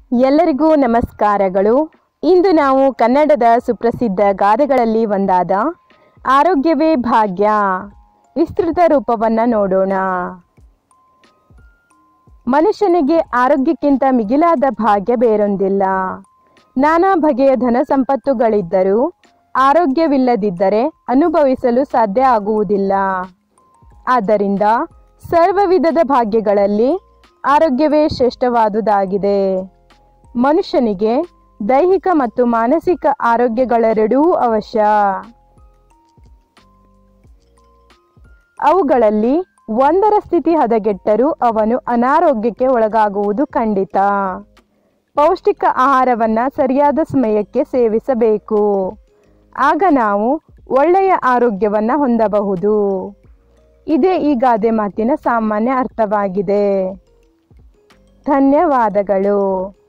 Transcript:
ಎಲ್ಲರಿಗೂ ನಮಸ್ಕಾರಗಳು ಇಂದು ನಾವು ಕನ್ನಡದ ಸುಪ್ರಸಿದ್ಧ ಗಾದೆಗಳಲ್ಲಿ ಒಂದಾದ ಆರೋಗ್ಯವೇ ಭಾಗ್ಯ ವಿಸ್ತೃತ ರೂಪವನ್ನು ನೋಡೋಣ ಮನುಷ್ಯನಿಗೆ ಆರೋಗ್ಯಕ್ಕಿಂತ ಮಿಗಿಲಾದ ಭಾಗ್ಯ ಬೇರೊಂದಿಲ್ಲ ನಾನಾ ಬಗೆಯ ಧನ ಸಂಪತ್ತುಗಳಿದ್ದರೂ ಆರೋಗ್ಯವಿಲ್ಲದಿದ್ದರೆ ಅನುಭವಿಸಲು ಸಾಧ್ಯ ಆಗುವುದಿಲ್ಲ ಆದ್ದರಿಂದ ಸರ್ವ ವಿಧದ ಭಾಗ್ಯಗಳಲ್ಲಿ ಆರೋಗ್ಯವೇ ಶ್ರೇಷ್ಠವಾದುದಾಗಿದೆ ಮನುಷ್ಯನಿಗೆ ದೈಹಿಕ ಮತ್ತು ಮಾನಸಿಕ ಆರೋಗ್ಯಗಳೆರಡೂ ಅವಶ್ಯ ಅವುಗಳಲ್ಲಿ ಒಂದರ ಸ್ಥಿತಿ ಹದಗೆಟ್ಟರೂ ಅವನು ಅನಾರೋಗ್ಯಕ್ಕೆ ಒಳಗಾಗುವುದು ಖಂಡಿತ ಪೌಷ್ಟಿಕ ಆಹಾರವನ್ನು ಸರಿಯಾದ ಸಮಯಕ್ಕೆ ಸೇವಿಸಬೇಕು ಆಗ ನಾವು ಒಳ್ಳೆಯ ಆರೋಗ್ಯವನ್ನು ಹೊಂದಬಹುದು ಇದೇ ಈ ಗಾದೆ ಮಾತಿನ ಸಾಮಾನ್ಯ ಅರ್ಥವಾಗಿದೆ ಧನ್ಯವಾದಗಳು